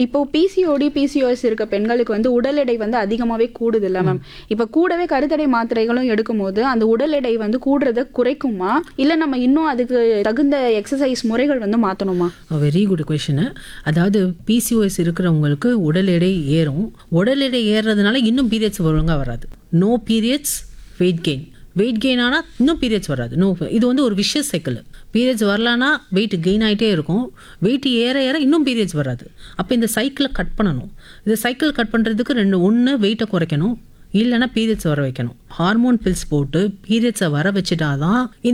இப்போ PCOD PCOS இருக்க பெண்களுக்கு வந்து உடல் எடை வந்து அதிகமாகவே கூடுது இல்லை மேம் இப்போ கூடவே கருத்தடை மாத்திரைகளும் எடுக்கும்போது அந்த உடல் எடை வந்து கூடுறத குறைக்குமா இல்லை நம்ம இன்னும் அதுக்கு தகுந்த எக்ஸசைஸ் முறைகள் வந்து மாற்றணுமா வெரி குட் கொஷனு அதாவது பிசிஓஎஸ் இருக்கிறவங்களுக்கு உடல் எடை ஏறும் உடல் எடை ஏறுறதுனால இன்னும் பீரியட்ஸ் ஒழுங்காக வராது no periods weight gain weight gain ஆனால் இன்னும் பீரியட்ஸ் வராது நோ இது வந்து ஒரு விஷஸ் சைக்கிள் பீரியட்ஸ் வரலனா வெயிட் கெயின் ஆகிட்டே இருக்கும் வெயிட் ஏற ஏற இன்னும் பீரியட்ஸ் வராது அப்போ இந்த சைக்கிளை கட் பண்ணணும் இந்த சைக்கிள் கட் பண்ணுறதுக்கு ரெண்டு ஒன்று வெயிட்டை குறைக்கணும் இல்லைன்னா பீரியட்ஸ் வர வைக்கணும் ஹார்மோன் பில்ஸ் போட்டு பீரியட்ஸை வர வச்சுட்டாதான் இந்த